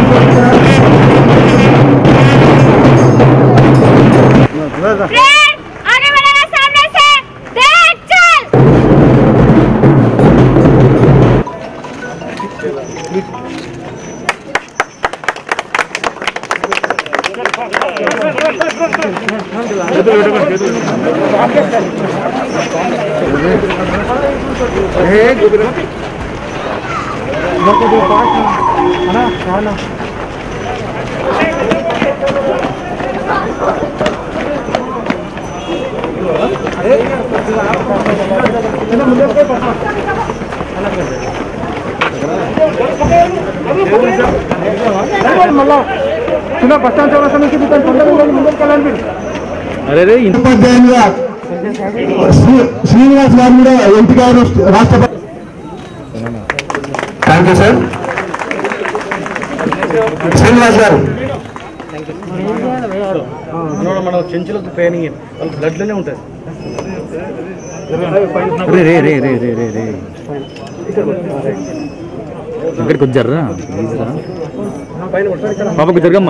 train आने वाला है सामने से देख चल అరే రే ఇంత ఉపాధ్యాయులుగా శ్రీ- శ్రీనివాస్ గారు కూడా ఎంపిక గారు రాష్ట్రపతి థ్యాంక్ యూ సార్ శ్రీనివాస్ గారు మన చెంచులకు ట్రైనింగ్ వాళ్ళ బ్లడ్లోనే ఉంటుంది రే రే రే రే రే రే రే ఇక్కడికి వచ్చారా ప్లీజ్రా పాపకు జరగమ్మా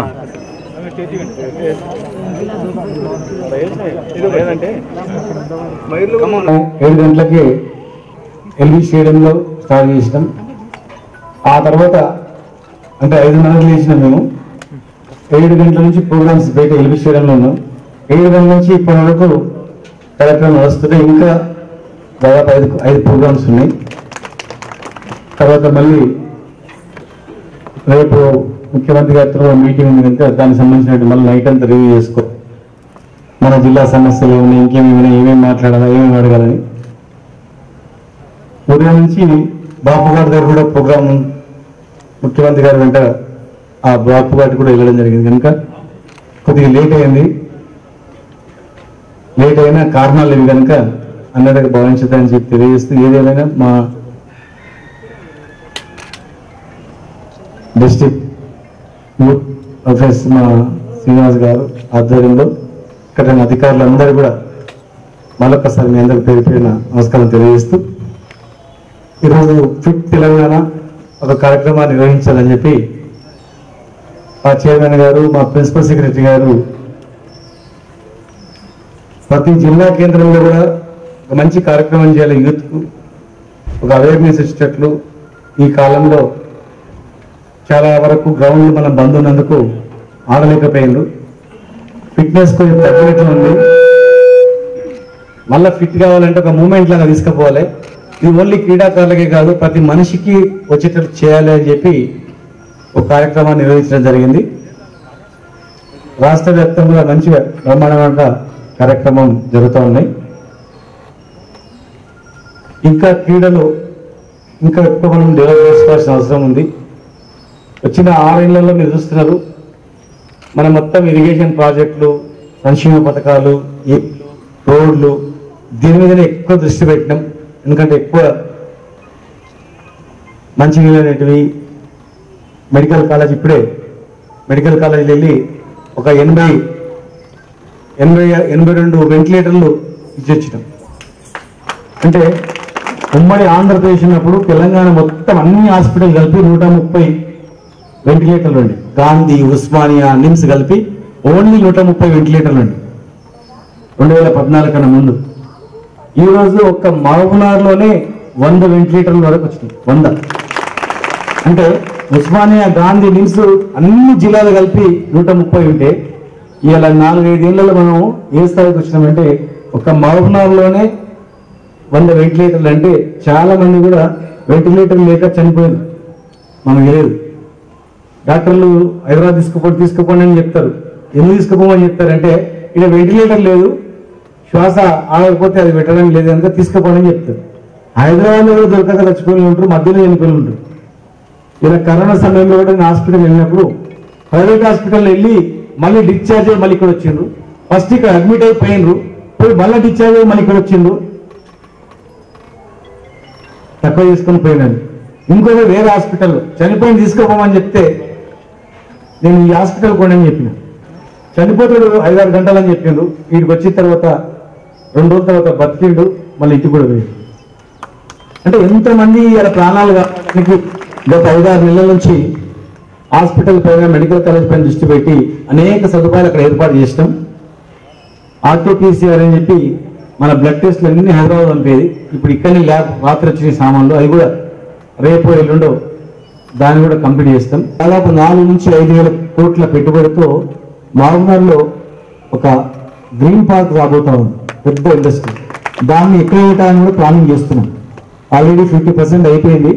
ఏడు గంటలకి ఎల్బీ స్టేడియంలో స్టార్ట్ చేసినాం ఆ తర్వాత అంటే ఐదున్నరకు లేచినాం మేము ఏడు గంటల నుంచి ప్రోగ్రామ్స్ బయట ఎల్బీ స్టేడియంలో ఉన్నాం ఏడు గంటల నుంచి ఇప్పటి వరకు కార్యక్రమం వస్తుంటే ఇంకా దాదాపు ఐదు ఐదు ప్రోగ్రామ్స్ ఉన్నాయి తర్వాత మళ్ళీ రేపు ముఖ్యమంత్రి గారితో మీటింగ్ ఉంది కనుక దానికి సంబంధించినట్టు మళ్ళీ నైట్ అంతా రివ్యూ చేసుకో మన జిల్లా సమస్యలు ఏమైనా ఇంకేమైనా ఏమేమి మాట్లాడాలా ఏమేమి అడగాలని ఉదయం నుంచి బాపు గారి దగ్గర కూడా ప్రోగ్రామ్ ముఖ్యమంత్రి గారి వెంట ఆ బాపు గారికి కూడా వెళ్ళడం జరిగింది కనుక కొద్దిగా లేట్ అయింది లేట్ అయినా కారణాలు ఇవి కనుక అన్నట్టుగా భావించదని చెప్పి తెలియజేస్తూ ఏదేమైనా మా డిస్టిక్ యూత్ అఫేర్స్ మా శ్రీనివాస్ గారు ఆధ్వర్యంలో ఇక్కడ ఉన్న అధికారులందరూ కూడా మరొకసారి మీ అందరికి పేరు పేరున నమస్కారం తెలియజేస్తూ ఈరోజు ఫిట్ తెలంగాణ ఒక కార్యక్రమాన్ని నిర్వహించాలని చెప్పి మా చైర్మన్ గారు మా ప్రిన్సిపల్ సెక్రటరీ గారు ప్రతి జిల్లా కేంద్రంలో కూడా ఒక మంచి కార్యక్రమం చేయాలి యూత్కు ఒక అవేర్నెస్ ఇచ్చేటట్లు ఈ కాలంలో చాలా వరకు గ్రౌండ్ మనం బంద్ ఉన్నందుకు ఆడలేకపోయిండ్రు ఫిట్నెస్ కొంచెం తగ్గినట్లు ఉంది మళ్ళీ ఫిట్ కావాలంటే ఒక మూమెంట్ లాగా తీసుకుపోవాలి ఇది ఓన్లీ క్రీడాకారులకే కాదు ప్రతి మనిషికి వచ్చేటట్టు చేయాలి అని చెప్పి ఒక కార్యక్రమాన్ని నిర్వహించడం జరిగింది రాష్ట్ర వ్యాప్తంగా మంచిగా బ్రహ్మాండమైన కార్యక్రమం జరుగుతూ ఉన్నాయి ఇంకా క్రీడలు ఇంకా ఎక్కువ మనం డెవలప్ చేసుకోవాల్సిన అవసరం ఉంది వచ్చిన ఆరేళ్లలో మీరు చూస్తున్నారు మన మొత్తం ఇరిగేషన్ ప్రాజెక్టులు సంక్షేమ పథకాలు ఈ రోడ్లు దీని మీదనే ఎక్కువ దృష్టి పెట్టినాం ఎందుకంటే ఎక్కువ మంచినీళ్ళు అనేటివి మెడికల్ కాలేజ్ ఇప్పుడే మెడికల్ కాలేజీకి వెళ్ళి ఒక ఎనభై ఎనభై ఎనభై రెండు వెంటిలేటర్లు ఇచ్చొచ్చినాం అంటే ఉమ్మడి ఆంధ్రప్రదేశ్ ఉన్నప్పుడు తెలంగాణ మొత్తం అన్ని హాస్పిటల్ కలిపి నూట ముప్పై వెంటిలేటర్లు ఉండి గాంధీ ఉస్మానియా నిమ్స్ కలిపి ఓన్లీ నూట ముప్పై వెంటిలేటర్లు ఉండి రెండు వేల పద్నాలుగు కన్నా ముందు ఈ రోజు ఒక్క మహబూబ్నగర్లోనే వంద వెంటిలేటర్ల వరకు వచ్చినాయి వంద అంటే ఉస్మానియా గాంధీ నిమ్స్ అన్ని జిల్లాలు కలిపి నూట ముప్పై ఉంటే ఇలా నాలుగైదేళ్లలో మనం ఏ స్థాయికి వచ్చినామంటే ఒక మహబూబ్నగర్లోనే వంద వెంటిలేటర్లు అంటే చాలా మంది కూడా వెంటిలేటర్ లేక చనిపోయారు మనకు తెలియదు డాక్టర్లు హైదరాబాద్ తీసుకుపోండి తీసుకుపోండి అని చెప్తారు ఎందుకు తీసుకుపోమని చెప్తారంటే ఇక్కడ వెంటిలేటర్ లేదు శ్వాస ఆగకపోతే అది పెట్టడం లేదు కనుక తీసుకుపోండి అని చెప్తారు హైదరాబాద్లో కూడా దొరకక చచ్చిపోయి ఉంటారు మధ్యలో చనిపోయి ఉంటారు ఇలా కరోనా సమయంలో కూడా నేను హాస్పిటల్ వెళ్ళినప్పుడు ప్రైవేట్ హాస్పిటల్ వెళ్ళి మళ్ళీ డిశ్చార్జ్ అయ్యి మళ్ళీ ఇక్కడ వచ్చిండ్రు ఫస్ట్ ఇక్కడ అడ్మిట్ అయిపోయినరు పోయి మళ్ళీ డిశ్చార్జ్ అయ్యి మళ్ళీ ఇక్కడ వచ్చిండ్రు తక్కువ చేసుకొని పోయినాను ఇంకొక వేరే హాస్పిటల్ చనిపోయిన తీసుకోపోమని చెప్తే నేను ఈ హాస్పిటల్ కొనని చెప్పిన చనిపోతాడు ఐదారు గంటలు అని చెప్పిండు వీడికి వచ్చిన తర్వాత రెండు రోజుల తర్వాత బతికిండు మళ్ళీ ఇంటికి కూడా పోయిండు అంటే ఎంతమంది ఇలా ప్రాణాలు కావడానికి గత ఐదారు నెలల నుంచి హాస్పిటల్ పైన మెడికల్ కాలేజ్ పైన దృష్టి పెట్టి అనేక సదుపాయాలు అక్కడ ఏర్పాటు చేసినాం ఆర్టీపీసీఆర్ అని చెప్పి మన బ్లడ్ టెస్ట్లు అన్ని హైదరాబాద్ పంపేది ఇప్పుడు ఇక్కడనే ల్యాబ్ రాత్రి వచ్చిన సామాన్లు అవి కూడా రేపు ఎల్లుండో దాన్ని కూడా కంప్లీట్ చేస్తాం దాదాపు నాలుగు నుంచి ఐదు వేల కోట్ల పెట్టుబడితో మాగునార్లో ఒక గ్రీన్ పార్క్ రాబోతా ఉంది పెద్ద ఇండస్ట్రీ దాన్ని ఎక్కడ వేయటానికి కూడా ప్లానింగ్ చేస్తున్నాం ఆల్రెడీ ఫిఫ్టీ పర్సెంట్ అయిపోయింది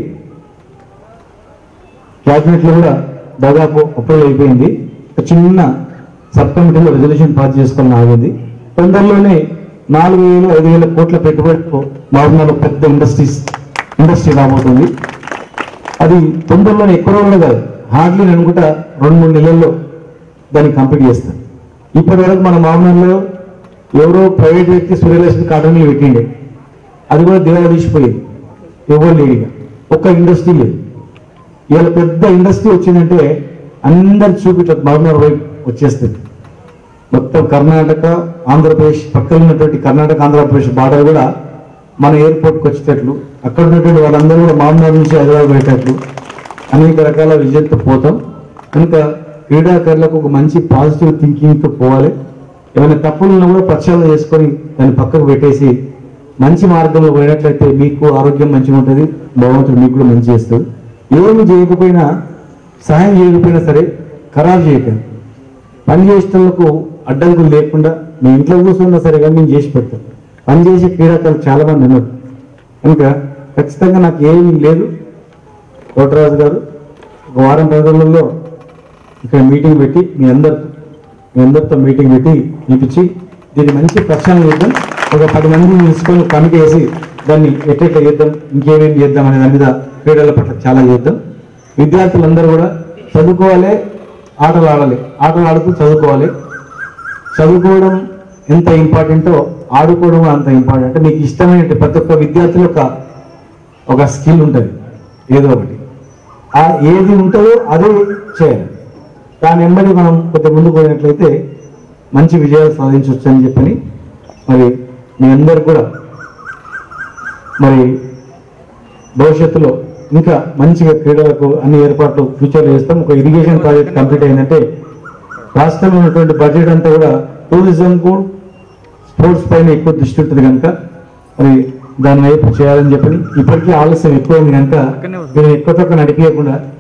క్యాబినెట్ లో కూడా దాదాపు అప్రూవల్ అయిపోయింది ఒక చిన్న సబ్ కమిటీలో రెజల్యూషన్ పాస్ చేసుకొని ఆగింది తొందరలోనే నాలుగు వేలు ఐదు వేల కోట్ల పెట్టుబడితో మామూలు పెద్ద ఇండస్ట్రీస్ ఇండస్ట్రీ రాబోతుంది అది తొందరలోనే ఎక్కువ రోజులు కాదు హార్డ్లీ నేను అనుకుంటా రెండు మూడు నెలల్లో దాన్ని కంప్లీట్ చేస్తాం ఇప్పటి వరకు మన మామూలులో ఎవరో ప్రైవేట్ వ్యక్తి సూర్యలక్ష్మి కాటన్లు పెట్టిండే అది కూడా దివాళా తీసిపోయింది ఎవరు లేడిగా ఒక్క ఇండస్ట్రీ లేదు ఇవాళ పెద్ద ఇండస్ట్రీ వచ్చిందంటే అందరి చూపిట మహబూబ్నగర్ వైపు వచ్చేస్తుంది మొత్తం కర్ణాటక ఆంధ్రప్రదేశ్ పక్కన ఉన్నటువంటి కర్ణాటక ఆంధ్రప్రదేశ్ బార్డర్ కూడా మన ఎయిర్పోర్ట్కి వచ్చేటట్లు అక్కడ ఉన్నటువంటి వాళ్ళందరూ కూడా మహబూబ్నగర్ నుంచి హైదరాబాద్ పోయేటట్లు అనేక రకాల విజయంతో పోతాం కనుక క్రీడాకారులకు ఒక మంచి పాజిటివ్ థింకింగ్తో పోవాలి ఏమైనా తప్పులు ఉన్నా కూడా ప్రక్షాళన చేసుకొని దాన్ని పక్కకు పెట్టేసి మంచి మార్గంలో పోయినట్లయితే మీకు ఆరోగ్యం మంచిగా ఉంటుంది భగవంతుడు మీకు కూడా మంచి చేస్తుంది ఏమి చేయకపోయినా సహాయం చేయకపోయినా సరే ఖరాబ్ చేయకండి పని చేసేటోళ్ళకు అడ్డంకులు లేకుండా మీ ఇంట్లో కూర్చున్నా సరే కానీ నేను చేసి పెడతాను పని చేసే క్రీడాకారులు చాలా మంది ఉన్నారు కనుక ఖచ్చితంగా నాకు ఏమీ లేదు కోటరాజు గారు ఒక వారం పది రోజుల్లో ఇక్కడ మీటింగ్ పెట్టి మీ అందరు మీ అందరితో మీటింగ్ పెట్టి చూపించి దీన్ని మంచి ప్రక్షాళన చేద్దాం ఒక పది మందిని తీసుకొని కమిటీ వేసి దాన్ని ఎట్లెట్లా చేద్దాం ఇంకేమేమి చేద్దాం అనే దాని మీద క్రీడల పట్ల చాలా చేద్దాం విద్యార్థులందరూ కూడా చదువుకోవాలి ఆటలు ఆడాలి ఆటలు ఆడుతూ చదువుకోవాలి చదువుకోవడం ఎంత ఇంపార్టెంటో ఆడుకోవడం కూడా అంత ఇంపార్టెంట్ అంటే మీకు ఇష్టమైన ప్రతి ఒక్క విద్యార్థులు ఒక ఒక స్కిల్ ఉంటుంది ఏదో ఒకటి ఆ ఏది ఉంటుందో అదే చేయాలి దాని వెంబడి మనం కొద్ది ముందుకు పోయినట్లయితే మంచి విజయాలు సాధించవచ్చు అని చెప్పని మరి మీ అందరు కూడా మరి భవిష్యత్తులో ఇంకా మంచిగా క్రీడలకు అన్ని ఏర్పాట్లు ఫ్యూచర్లో చేస్తాం ఒక ఇరిగేషన్ ప్రాజెక్ట్ కంప్లీట్ అయిందంటే రాష్ట్రంలో ఉన్నటువంటి బడ్జెట్ అంతా కూడా టూరిజం కూడా స్పోర్ట్స్ పైన ఎక్కువ దృష్టి ఉంటుంది కనుక మరి దాని వైపు చేయాలని చెప్పని ఇప్పటికీ ఆలస్యం ఎక్కువైంది కనుక దీన్ని ఎక్కువ తక్కువ నడిపించకుండా